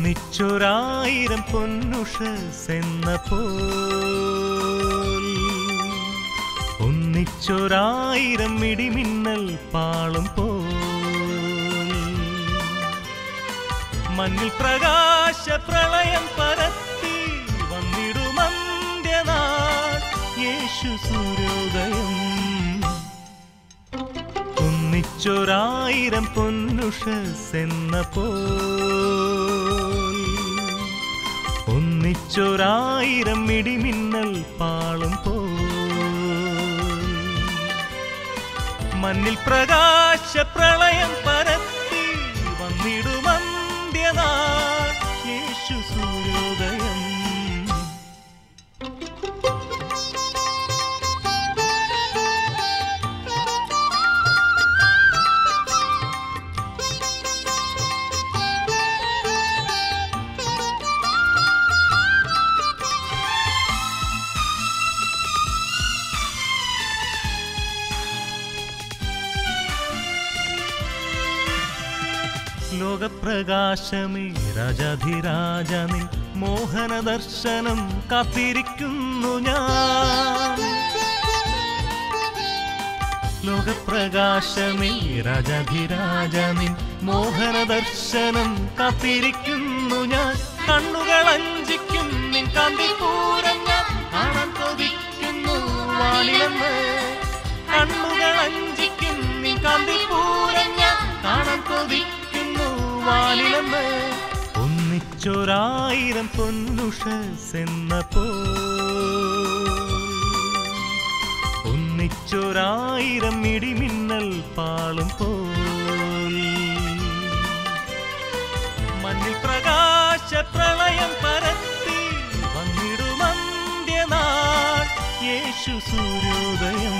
ഒന്നിച്ചൊരായിരം പൊന്നുഷെന്ന പോൽ ഒന്നിച്ചൊരായിരം ഇടിമിന്നൽ പാളും പോൽ മഞ്ഞിൽ പ്രകാശ പ്രളയം പരത്തി വന്നിടുമന്ത്യനാൾ യേശു സൂര്യോദയം ഒന്നിച്ചൊരായിരം പൊന്നുഷെന്ന പോൽ ഒന്നിച്ചൊരായിരം ഇടിമിന്നൽ പാളും പോൽ മണ്ണിൽ പ്രകാശ പ്രളയം പരത്തി വന്നിടുമന്ത്യനാൾ യേശു സൂര്യോദയം ലോകപ്രകാശമേ രാജാധിരാജ നിൻ മോഹന ദർശനം കാത്തിരിക്കുന്നു ഞാൻ ലോകപ്രകാശമേ രാജാധിരാജ നിൻ മോഹന ദർശനം കാത്തിരിക്കുന്നു ഞാൻ കണ്ണുകൾ അഞ്ചിക്കും നിൻ കാന്തിപൂരം ഞാൻ കാണാൻ കൊതിക്കുന്നു വാനിലെന്ന് കണ്ണുകൾ അഞ്ചിക്കും നിൻ കാന്തിപൂരം ഞാൻ കാണാൻ കൊതിക്കുന്നു വാനിലെന്ന് ഒന്നിച്ചൊരായിരം പൊന്നുഷെന്ന പോ ഒന്നിച്ചൊരായിരം ഇടിമിന്നൽ പാളും പോൽ മണ്ണിൽ പ്രകാശ പ്രളയം പരത്തി വന്നിടുമന്ത്യനാൾ യേശു സൂര്യോദയം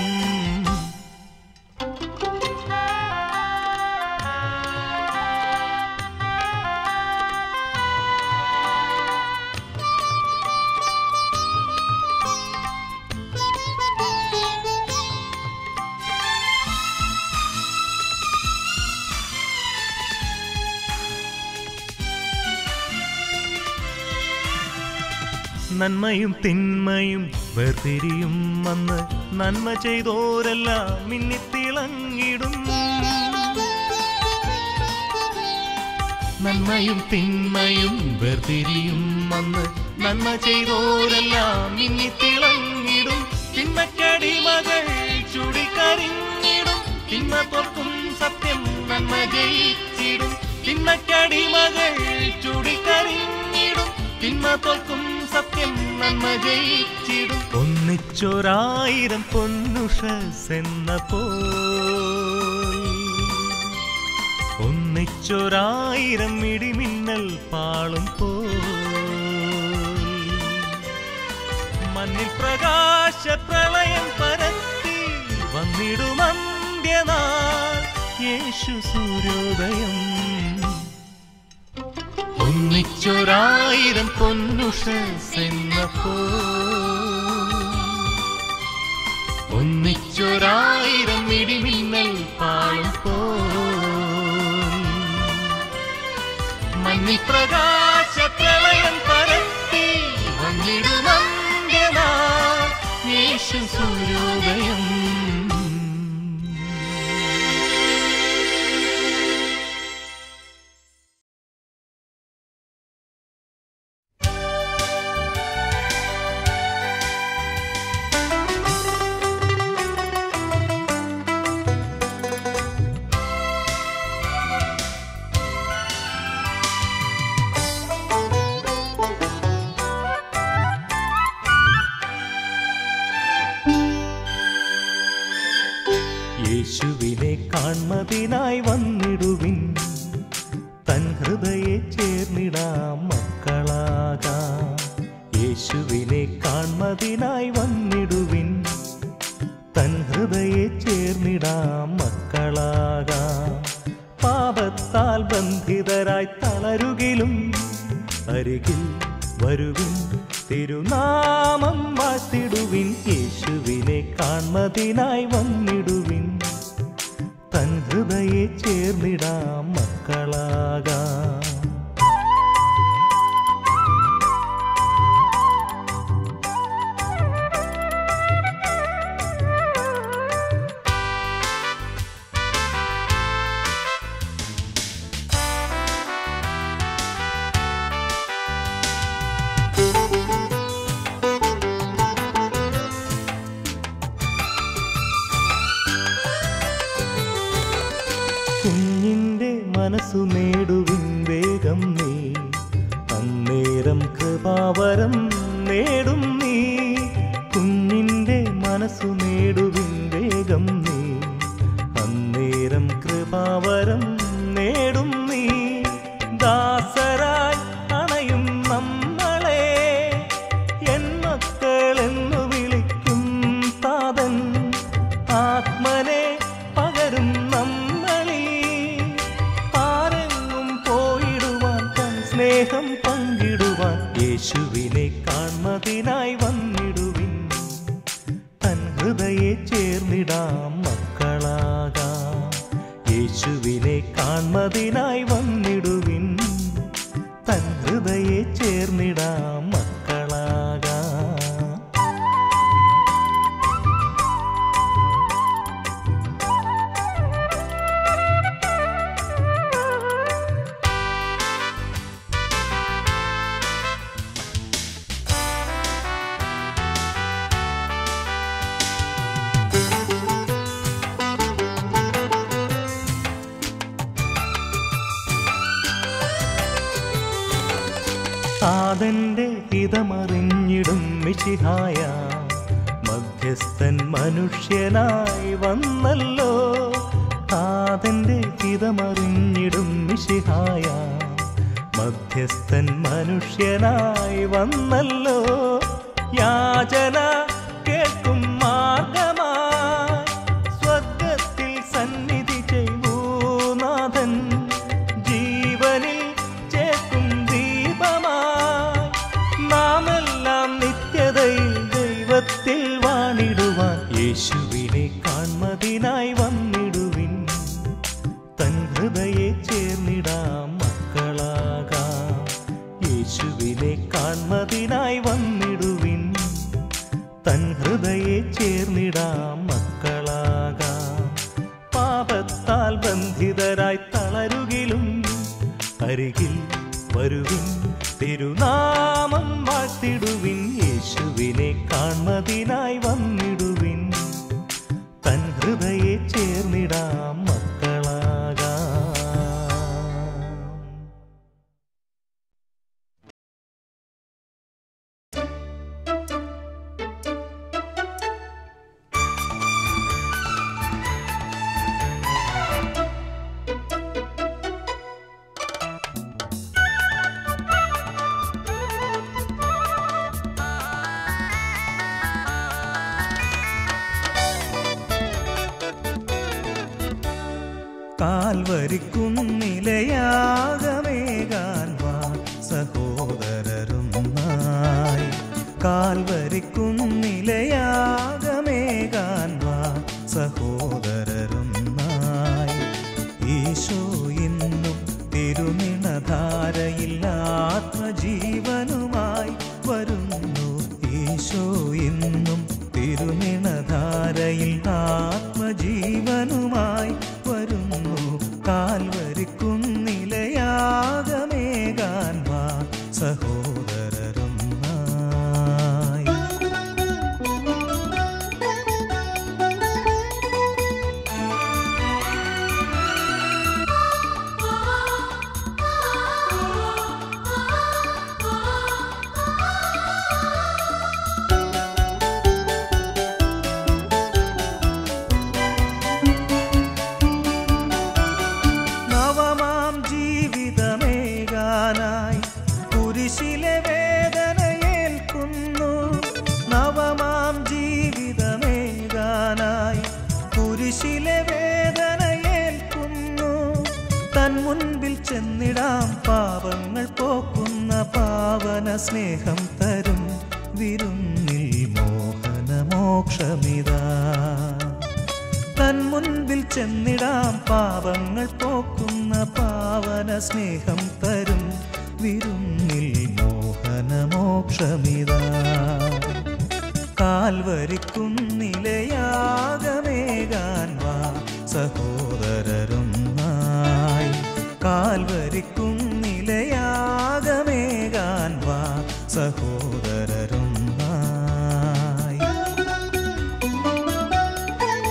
നന്മയും തിന്മയും വേർതിരിയും വന്ന് നന്മ ചെയ്തോരെല്ലാം മിന്നിത്തിളങ്ങിടും നന്മയും തിന്മയും വേർതിരിയും വന്ന് നന്മ ചെയ്തോരെല്ലാം മിന്നിത്തിളങ്ങിടും തിന്മക്കടിമകൾ ചുടിക്കരിഞ്ഞിടും തിന്മ തോൽക്കും സത്യം നന്മ ജയിച്ചിടും തിന്മക്കടിമകൾ ചുടിക്കരിഞ്ഞിടും തിന്മ തോൽക്കും സത്യം നന്മ ജയിച്ചിടും ഒന്നിച്ചൊരായിരം പൊന്നുഷെന്ന പോ ഒന്നിച്ചൊരായിരം ഇടിമിന്നൽ പാളും പോ മണ്ണിൽ പ്രകാശ പ്രളയം പരത്തി വന്നിടുമന്ത്യനാൾ യേശു സൂര്യോദയം ഒന്നിച്ചൊരായിരം പൊന്നുഷെന്ന പോ ഒന്നിച്ചൊരായിരം ഇടിമിന്നൽ പാളും പോ മഞ്ഞിൽ പ്രകാശ പ്രളയം പരത്തി വന്നിടുമന്ത്യനാൾ യേശു സൂര്യോദയം യേശുവിനെ കാൺമതിനായി വന്നിടുവിൻ തൻ ഹൃദയെ ചേർന്നിടാം മക്കളാകാം യേശുവിനെ കാൺമതിനായി വന്നിടുവിൻ തൻ ഹൃദയെ ചേർന്നിടാം മക്കളാകാം പാപത്താൽ ബന്ധിതരായി തളരുകിലും അരികിൽ വരുവിൻ തിരുനാമം വാഴ്ത്തിടുവിൻ യേശുവിനെ കാൺമതിനായി വന്നിടുവിൻ തൻ ഹൃദയെ ചേർന്നിടാം മക്കളാകാം നേടുവിൻ വേഗം നീ അന്നേരം കൃപാവരം നേടും നീ കുഞ്ഞിൻ്റെ മനസ്സു നേടുവിൻ വേഗം നീ അന്നേരം കൃപാവരം നേടും നീ ദാസരായി അണയും നമ്മളെ എൻ മക്കളെന്നു വിളിക്കും താതൻ ആത്മനെ പകരും നമ്മളിൽ ആരെങ്ങും പോയിടുവാൻ തൻ സ്നേഹം പങ്കിടുവാൻ യേശുവിനെ കാൺമതിനായി വന്നിടുവിൻ തൻ ഹൃദയെ ചേർന്നിടാം മക്കളാകാം യേശുവിനെ കാൺമതിനായി വന്നിടുവിൻ തൻ ഹൃദയെ ചേർന്നിടാം മക്കളാകാം താതന്റെ ഹിതമറിഞ്ഞിടും മിശിഹായ മധ്യസ്ഥൻ മനുഷ്യനായി വന്നല്ലോ താതന്റെ ഹിതമറിഞ്ഞിടും മിശിഹായ മധ്യസ്ഥൻ മനുഷ്യനായി വന്നല്ലോ യാചന കേൾക്കും മാർഗമായി സ്വർഗത്തിൽ സന്നിധി ചെയ്യൂനാഥൻ ജീവനിൽ ചേർക്കും ദീപമായി നാമെല്ലാം നിത്യതയിൽ ദൈവത്തിൽ വാണിടുവാൻ യേശുവിനെ കാൺമതിനായി വന്നിടുവിൻ തൻ ഹൃദയെ ചേർന്നിടാം മക്കളാകാം യേശുവിനെ കാൺമതിനായി വന്നിടുവിൻ തൻ ഹൃദയെ ചേർന്നിടാം മക്കളാകാം പാപത്താൽ ബന്ധിതരായി തളരുകിലും അരികിൽ വരുവിൻ തിരുനാമം വാഴ്ത്തിടുവിൻ യേശുവിനെ കാൺമതിനായി വന്നിടുവിൻ തൻ ഹൃദയെ ചേർന്നിടാം മക്കളാകാം കാൽവരിക്കുന്നിലയാകമേകാൻ വാ സഹോദരരുന്നായി കാൽവരിക്കുന്നിലയാകമേകാൻ വാ സഹോദരരുന്നായി ഈശോ ഇന്നും തിരുനിണധാരയിൽ ആത്മജീവനുമായി വരുന്നു ഈശോ ഇന്നും തിരുനിണധാരയിൽ ആത്മജീവനുമായി വരുന്നു കാൽവരിക്കുന്നിലയാകമേകാൻ വാ സഹോദരരൊന്നായി നവമാം ജീവിതമേകാനായി കുരിശിലെ വേദനയേൽക്കുന്നു നവമാം ജീവിതമേകാനായി കുരിശിലെ വേദനയേൽക്കുന്നു തൻ മുൻപിൽ ചെന്നിടാം പാപങ്ങൾ പോക്കുന്ന പാവന സ്നേഹം തരും വിരുന്നിൽ മോഹനമോക്ഷമിതാ തൻ മുൻപിൽ ചെന്നിടാം പാപങ്ങൾ പോക്കുന്ന പാവന സ്നേഹം തരും വിരുന്നിൽ മോഹനമോക്ഷമിതാ കാൽവരിക്കുന്നിലയാകമേകാൻ വാ സഹോദരരൊന്നായി കാൽവരിക്കുന്നിലയാകമേകാൻ വാ സഹോദരരൊന്നായി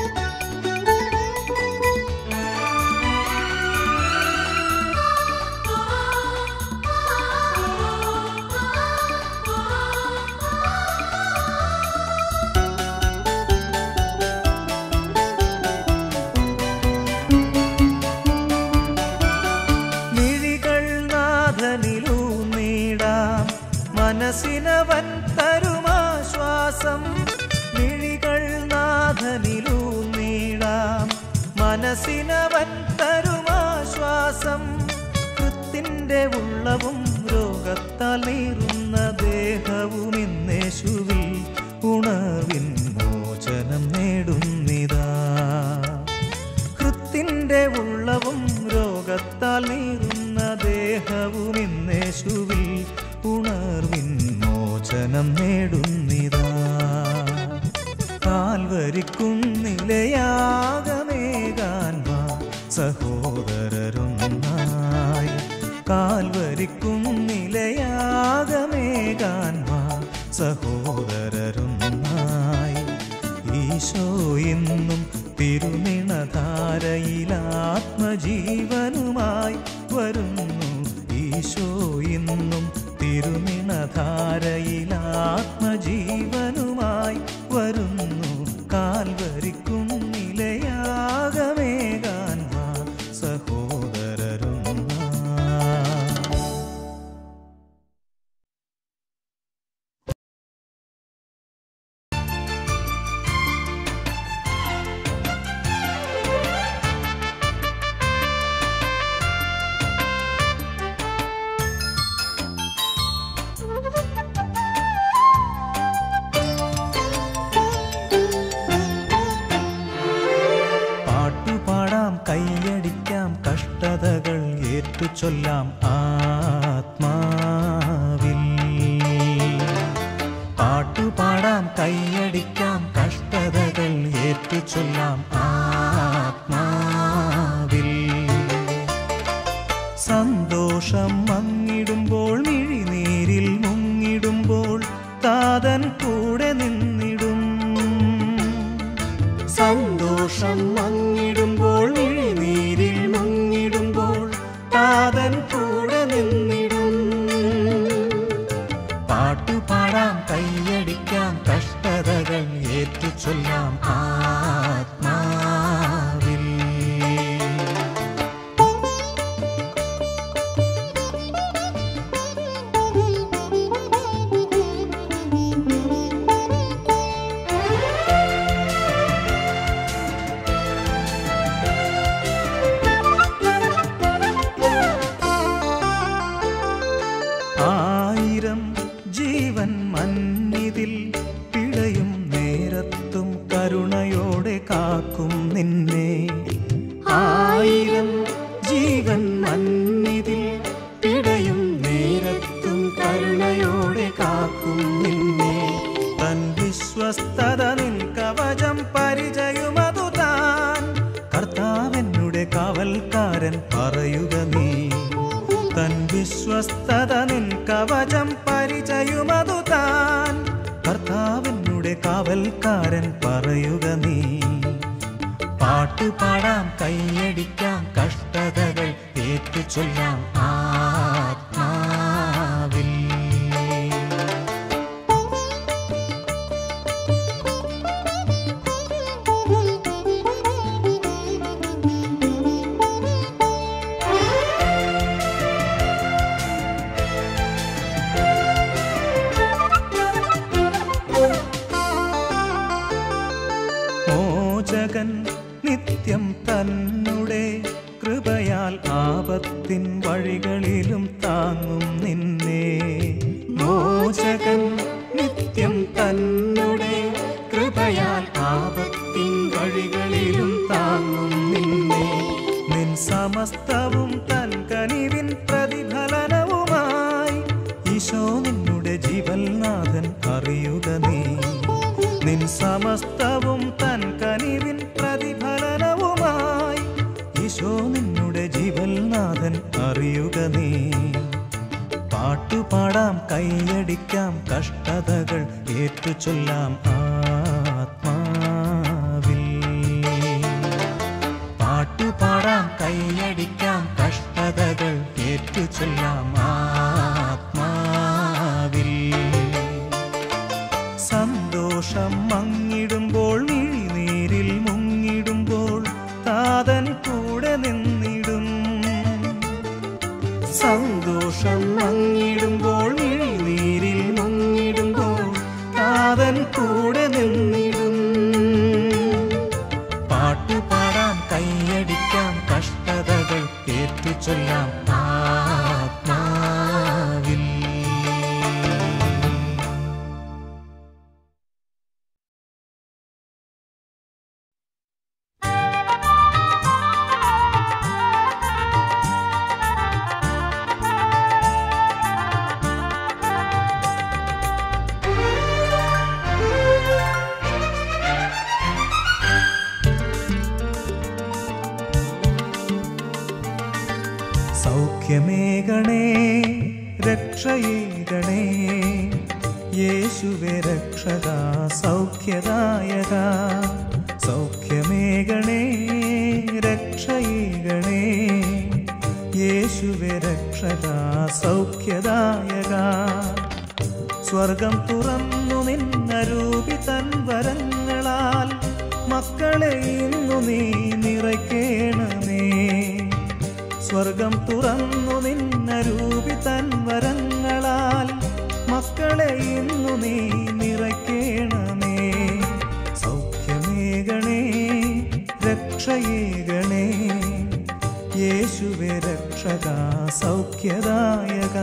ആ നാഥനിലൂന്നിടാം മനസ്സിനവൻ തരുമാശ്വാസം മിഴികൾ നാഥനിലൂന്നിടാം മനസ്സിനവൻ തരുമാശ്വാസം കൃത്തിൻ്റെ ഉള്ളവും രോഗത്താൽ നീറുന്ന ദേഹവും ഇന്നേശുവിൽ ഉണർവിൻ മോചനം നേടുന്നിതാ കൃത്തിൻ്റെ ഉള്ളവും രോഗത്താൽ നീറുന്ന ദേഹവും ഇന്നേശുവിൽ ഉണർവിൻ മോചനം നേടുന്നിതാ കാൽവരിക്കുന്നിലയാകമേകാൻ വാ സഹോദരരൊന്നായി കാൽവരിക്കുന്നിലയാകമേകാൻ വാ സഹോദരരൊന്നായി ഈശോ എന്നും തിരുനിണധാരയിലാത്മജീവനുമായി വരുന്നു ഈശോ എന്നും തിരുനിണധാരയിലാത്മജീവനുമായി വരുന്നു കാൽവരിക്കും നിലയാകമേകാൻ വാ സഹോദരരൊന്നാ പാട്ടുപാടാം കൈയടിക്കാം കഷ്ടതകൾ ഏറ്റുചൊല്ലാം ആത്മാവിൽ പാട്ടുപാടാം കൈയടിക്കാം കഷ്ടതകൾ ഏറ്റുചൊല്ലാം ആത്മാവിൽ സന്തോഷം മങ്ങിടുമ്പോൾ മിഴിനീരിൽ മുങ്ങിടുമ്പോൾ താതൻ കൂടെ നിന്നിടും സന്തോഷം മങ്ങിടുമ്പോൾ മിഴിനീരിൽ മുങ്ങിടുമ്പോൾ താതൻ കൂടെ നിന്നിടും പാട്ടുപാടാം കൈയടിക്കാം കഷ്ടതകൾ ഏറ്റുചൊല്ലാം ആത്മാവിൽ ആയിരം ജീവൻ മന്നിതിൽ പിഴയും നേരത്തും കരുണയോടെ കാക്കും നിന്നെ ആയിരം ജീവൻ മന്നിതിൽ പിഴയും നേരത്തും കരുണയോടെ കാക്കും നിന്നെ തൻ വിശ്വസ്തത നിൻ കവചം പരിചയമതു താൻ കർത്താവെന്നുടെ കാവൽക്കാരൻ പറയുക നീ തൻ വിശ്വസ്തത നിൻ കവചം പരിചയമതു താൻ കർത്താവിനുടെ കാവൽക്കാരൻ പറയുക നീ പാട്ടുപാടാം കൈയടിക്കാം കഷ്ടതകൾ ഏറ്റുചൊല്ലാം ആത്മാവിൽ മോചകൻ നിത്യം തന്നെ കൃപയാൽ ആപത്തിൻ വഴികളിലും താങ്ങും നിന്നെ മോചകൻ നിത്യം തന്നെ കൃപയാൽ ആപത്തിൻ വഴികളിലും താങ്ങും നിന്നെ നിൻ സമസ്തവും തൻ കനിവിൻ പ്രതിഫലനവുമായി ഈശോ നിന്നുടെ ജീവൽനാഥൻ അറിയുക നീ നിൻ സമസ്തവും തൻ കനിവിൻ പ്രതിഫലനവുമായി ഈശോ നിന്നുടെ ജീവൽനാഥൻ അറിയുക നീ പാട്ടുപാടാം കൈയടിക്കാം കഷ്ടതകൾ ഏറ്റുചൊല്ലാം ആത്മാവിൽ പാട്ടുപാടാം കൈയടിക്കാം കഷ്ടതകൾ ഏറ്റുചൊല്ലാം ആത്മാവിൽ സന്തോഷം മങ്ങിടുമ്പോൾ മിഴിനീരിൽ മുങ്ങിടുമ്പോൾ താതൻ കൂടെ നിന്നിടും സന്തോഷം സന്തോഷം മങ്ങിടുമ്പോൾ മിഴിനീരിൽ മുങ്ങിടുമ്പോൾ നാഥൻ കൂടെ നിന്നിടും പാട്ടുപാടാം കൈയടിക്കാം കഷ്ടതകൾ ഏറ്റു ചൊല്ലാം ആത്മാവിൽ സൗഖ്യമേകണേ രക്ഷയേകണേ യേശുവെ രക്ഷക സൗഖ്യദായക സൗഖ്യമേകണേ രക്ഷയേകണേ യേശുവെ രക്ഷക സൗഖ്യദായക സ്വർഗം തുറന്നു നിന്നരൂപി തൻ വരങ്ങളാൽ മക്കളെ ഇന്നു നീ നിറയ്ക്കേണമേ സ്വർഗം തുറന്നു നിന്നരൂപി തൻ വരങ്ങളാൽ മക്കളെ ഇന്നു നീ നിറയ്ക്കേണമേ സൗഖ്യമേകണേ രക്ഷയേകണേ യേശുവെ രക്ഷക സൗഖ്യദായക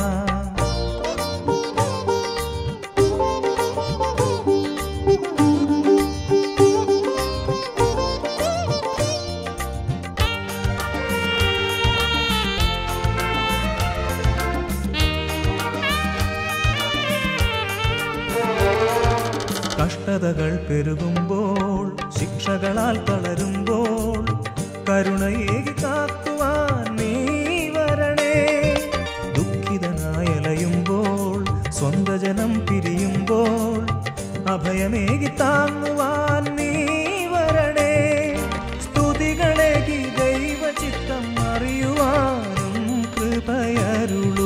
കഷ്ടതകൾ പെരുകുമ്പോൾ ശിക്ഷകളാൽ തളരുമ്പോൾ കരുണയേകി കാക്കുവാൻ നീ വരണേ ദുഃഖിതനായി അലയുമ്പോൾ സ്വന്ത ജനം പിരിയുമ്പോൾ അഭയമേകി താങ്ങുവാൻ നീ വരണേ സ്തുതികളേകി ദൈവചിത്തം അറിയുവാനും കൃപയരുളൂ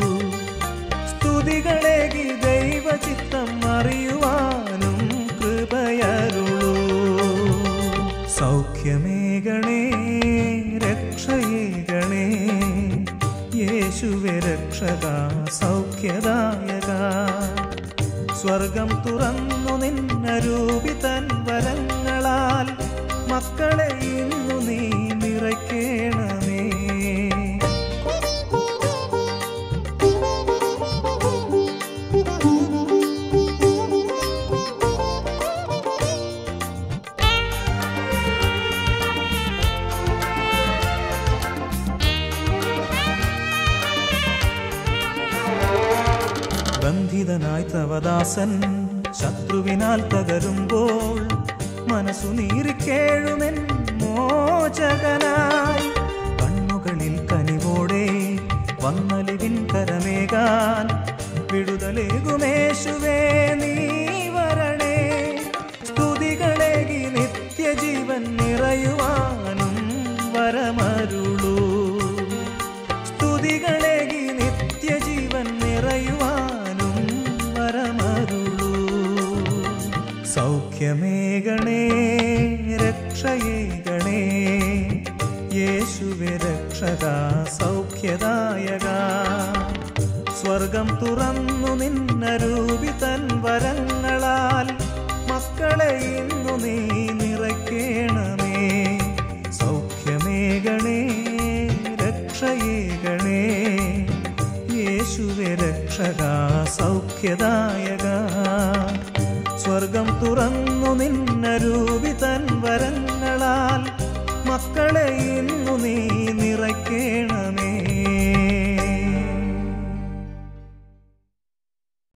സ്തുതികളേകി ദൈവചിത്തം അറിയുവാനും കൃപയരുളൂ സൗഖ്യമേകണേ രക്ഷയേകണേ യേശുവെ രക്ഷക സൗഖ്യദായക സ്വർഗം തുറന്നു നിന്നരൂപി തൻ വരങ്ങളാൽ മക്കളെ ഇന്നു നീ നിറയ്ക്കേണമേ ബന്ധിതനായി തവദാസൻ ശത്രുവിനാൽ തകരുമ്പോൾ മനസ്സു നീറിക്കേഴുമെൻ മോചകനായി കണ്ണുകളിൽ കനിവോടെ വന്നലിവിൻ കരമേകാൻ വിടുതലേകുമേശുവേ നീ വരണേ സ്തുതികളേകി നിത്യജീവൻ നിറയുവാനും വരമരുളൂ സ്തുതികളേകി നിത്യജീവൻ നിറയുവാനും വരമരുളൂ സൗഖ്യമേകണേ രക്ഷയേകണേ യേശുവെ രക്ഷക സൗഖ്യദായക സ്വർഗം തുറന്നു നിന്നരൂപി തൻ വരങ്ങളാൽ മക്കളെ ഇന്നു നീ നിറയ്ക്കേണമേ സൗഖ്യമേകണേ രക്ഷയേകണേ യേശുവെ രക്ഷക സൗഖ്യദായക സ്വർഗം തുറന്നു നിന്നരൂപി തൻ